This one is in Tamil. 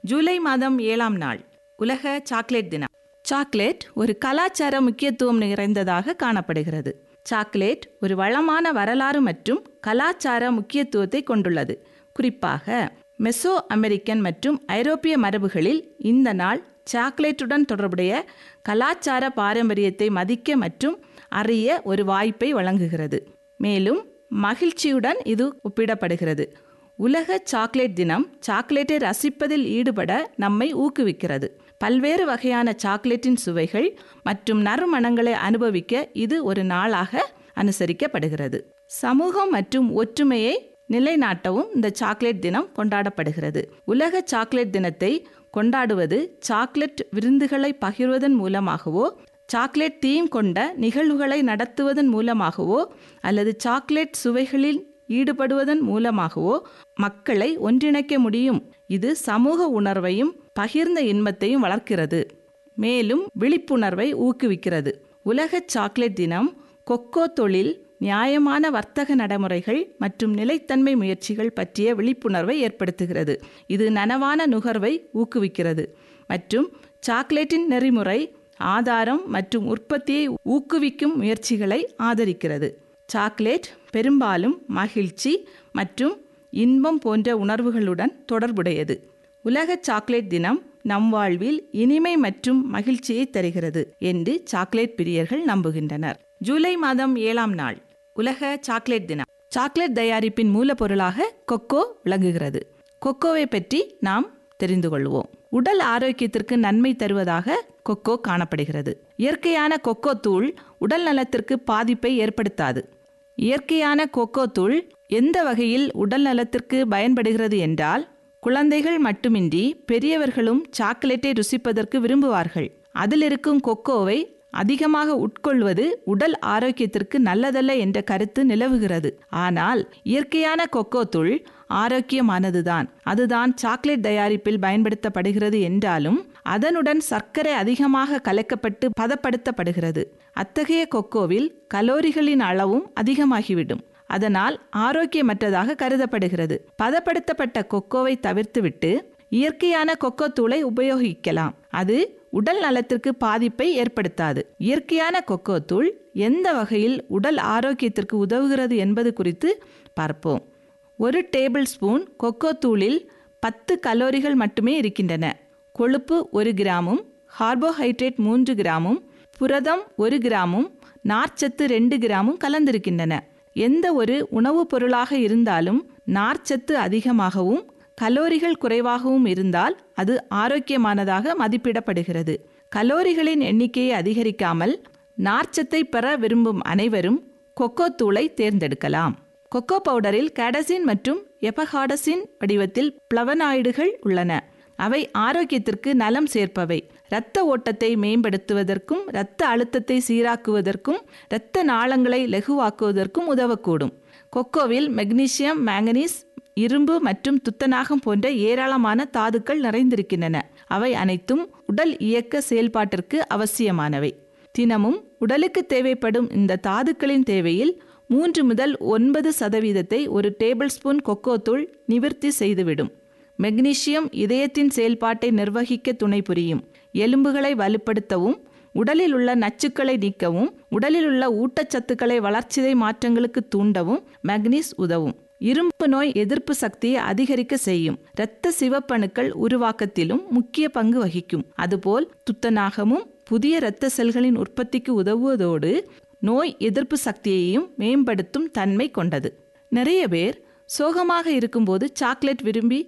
ஜூலை மாதம் ஏழாம் நாள் உலக சாக்லேட் தினம் சாக்லேட் ஒரு கலாச்சார முக்கியத்துவம் நிறைந்ததாக காணப்படுகிறது சாக்லேட் ஒரு வளமான வரலாறு மற்றும் கலாச்சார முக்கியத்துவத்தை கொண்டுள்ளது குறிப்பாக மெசோ அமெரிக்கன் மற்றும் ஐரோப்பிய மரபுகளில் இந்த நாள் சாக்லேட்டுடன் தொடர்புடைய கலாச்சார பாரம்பரியத்தை மதிக்க மற்றும் அறிய ஒரு வாய்ப்பை வழங்குகிறது மேலும் மகிழ்ச்சியுடன் இது ஒப்பிடப்படுகிறது உலக சாக்லேட் தினம் சாக்லேட்டை ரசிப்பதில் ஈடுபட நம்மை ஊக்குவிக்கிறது பல்வேறு வகையான சாக்லேட்டின் சுவைகள் மற்றும் நறுமணங்களை அனுபவிக்க இது ஒரு நாளாக அனுசரிக்கப்படுகிறது சமூகம் மற்றும் ஒற்றுமையை நிலைநாட்டவும் இந்த சாக்லேட் தினம் கொண்டாடப்படுகிறது உலக சாக்லேட் தினத்தை கொண்டாடுவது சாக்லேட் விருந்துகளை பகிர்வதன் மூலமாகவோ சாக்லேட் தீம் கொண்ட நிகழ்வுகளை நடத்துவதன் மூலமாகவோ அல்லது சாக்லேட் சுவைகளில் ஈடுபடுவதன் மூலமாகவோ மக்களை ஒன்றிணைக்க முடியும் இது சமூக உணர்வையும் பகிர்ந்த இன்பத்தையும் வளர்க்கிறது மேலும் விழிப்புணர்வை ஊக்குவிக்கிறது உலக சாக்லேட் தினம் கொக்கோ தொழில் நியாயமான வர்த்தக நடைமுறைகள் மற்றும் நிலைத்தன்மை முயற்சிகள் பற்றிய விழிப்புணர்வை ஏற்படுத்துகிறது இது நனவான நுகர்வை ஊக்குவிக்கிறது மற்றும் சாக்லேட்டின் நெறிமுறை ஆதாரம் மற்றும் உற்பத்தியை ஊக்குவிக்கும் முயற்சிகளை ஆதரிக்கிறது சாக்லேட் பெரும்பாலும் மகிழ்ச்சி மற்றும் இன்பம் போன்ற உணர்வுகளுடன் தொடர்புடையது உலக சாக்லேட் தினம் நம் வாழ்வில் இனிமை மற்றும் மகிழ்ச்சியை தருகிறது என்று சாக்லேட் பிரியர்கள் நம்புகின்றனர் ஜூலை மாதம் ஏழாம் நாள் உலக சாக்லேட் தினம் சாக்லேட் தயாரிப்பின் மூலப்பொருளாக கொக்கோ விளங்குகிறது கொக்கோவை பற்றி நாம் தெரிந்து கொள்வோம் உடல் ஆரோக்கியத்திற்கு நன்மை தருவதாக கொக்கோ காணப்படுகிறது இயற்கையான கொக்கோ தூள் உடல் நலத்திற்கு பாதிப்பை ஏற்படுத்தாது இயற்கையான கொக்கோ தூள் எந்த வகையில் உடல் நலத்திற்கு பயன்படுகிறது என்றால் குழந்தைகள் மட்டுமின்றி பெரியவர்களும் சாக்லேட்டை ருசிப்பதற்கு விரும்புவார்கள் அதில் இருக்கும் கொக்கோவை அதிகமாக உட்கொள்வது உடல் ஆரோக்கியத்திற்கு நல்லதல்ல என்ற கருத்து நிலவுகிறது ஆனால் இயற்கையான கொக்கோ தூள் ஆரோக்கியமானதுதான் அதுதான் சாக்லேட் தயாரிப்பில் பயன்படுத்தப்படுகிறது என்றாலும் அதனுடன் சர்க்கரை அதிகமாக கலக்கப்பட்டு பதப்படுத்தப்படுகிறது அத்தகைய கொக்கோவில் கலோரிகளின் அளவும் அதிகமாகிவிடும் அதனால் ஆரோக்கியமற்றதாக கருதப்படுகிறது பதப்படுத்தப்பட்ட கொக்கோவை தவிர்த்துவிட்டு இயற்கையான கொக்கோ தூளை உபயோகிக்கலாம் அது உடல் நலத்திற்கு பாதிப்பை ஏற்படுத்தாது இயற்கையான கொக்கோ தூள் எந்த வகையில் உடல் ஆரோக்கியத்திற்கு உதவுகிறது என்பது குறித்து பார்ப்போம் ஒரு டேபிள் ஸ்பூன் கொக்கோ தூளில் பத்து கலோரிகள் மட்டுமே இருக்கின்றன கொழுப்பு ஒரு கிராமும் கார்போஹைட்ரேட் மூன்று கிராமும் புரதம் ஒரு கிராமும் நார்ச்சத்து ரெண்டு கிராமும் கலந்திருக்கின்றன எந்த ஒரு உணவுப் பொருளாக இருந்தாலும் நார்ச்சத்து அதிகமாகவும் கலோரிகள் குறைவாகவும் இருந்தால் அது ஆரோக்கியமானதாக மதிப்பிடப்படுகிறது கலோரிகளின் எண்ணிக்கையை அதிகரிக்காமல் நார்ச்சத்தை பெற விரும்பும் அனைவரும் கொக்கோ தூளை தேர்ந்தெடுக்கலாம் கொக்கோ பவுடரில் கேடசின் மற்றும் எபஹாடசின் வடிவத்தில் பிளவனாய்டுகள் உள்ளன அவை ஆரோக்கியத்திற்கு நலம் சேர்ப்பவை இரத்த ஓட்டத்தை மேம்படுத்துவதற்கும் இரத்த அழுத்தத்தை சீராக்குவதற்கும் இரத்த நாளங்களை லெகுவாக்குவதற்கும் உதவக்கூடும் கொக்கோவில் மெக்னீசியம் மேங்கனீஸ் இரும்பு மற்றும் துத்தநாகம் போன்ற ஏராளமான தாதுக்கள் நிறைந்திருக்கின்றன அவை அனைத்தும் உடல் இயக்க செயல்பாட்டிற்கு அவசியமானவை தினமும் உடலுக்கு தேவைப்படும் இந்த தாதுக்களின் தேவையில் மூன்று முதல் ஒன்பது சதவீதத்தை ஒரு டேபிள் ஸ்பூன் கொக்கோ தூள் நிவர்த்தி செய்துவிடும் மெக்னீசியம் இதயத்தின் செயல்பாட்டை நிர்வகிக்க துணை புரியும் எலும்புகளை வலுப்படுத்தவும் உடலில் உள்ள நச்சுக்களை நீக்கவும் உடலில் உள்ள ஊட்டச்சத்துக்களை வளர்ச்சிதை மாற்றங்களுக்கு தூண்டவும் மெக்னீஸ் உதவும் இரும்பு நோய் எதிர்ப்பு சக்தியை அதிகரிக்க செய்யும் இரத்த சிவப்பணுக்கள் உருவாக்கத்திலும் முக்கிய பங்கு வகிக்கும் அதுபோல் துத்தநாகமும் புதிய இரத்த செல்களின் உற்பத்திக்கு உதவுவதோடு நோய் எதிர்ப்பு சக்தியையும் மேம்படுத்தும் தன்மை கொண்டது நிறைய பேர் சோகமாக இருக்கும்போது சாக்லேட் விரும்பி